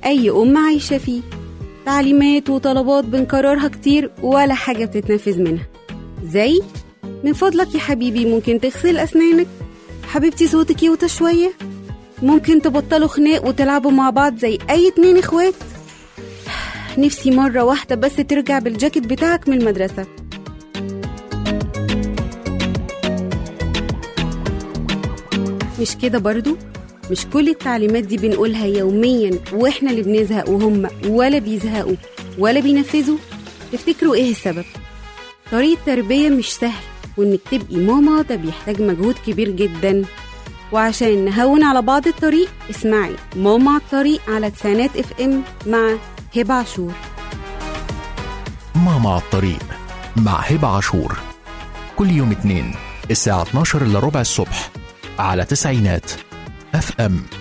أي أم عايشة فيه تعليمات وطلبات بنكررها كتير ولا حاجة بتتنفذ منها زي من فضلك يا حبيبي ممكن تغسل أسنانك حبيبتي صوتك يوطى شوية ممكن تبطلوا خناق وتلعبوا مع بعض زي أي اتنين اخوات نفسي مرة واحدة بس ترجع بالجاكيت بتاعك من المدرسة مش كده برضو مش كل التعليمات دي بنقولها يوميا واحنا اللي بنزهق وهم ولا بيزهقوا ولا بينفذوا تفتكروا ايه السبب طريقة تربية مش سهل وانك تبقي ماما ده بيحتاج مجهود كبير جدا وعشان نهون على بعض الطريق اسمعي ماما على الطريق على تسعينات اف ام مع هبة عاشور ماما على الطريق مع هبة عاشور كل يوم اتنين الساعة 12 إلا ربع الصبح على تسعينات اف ام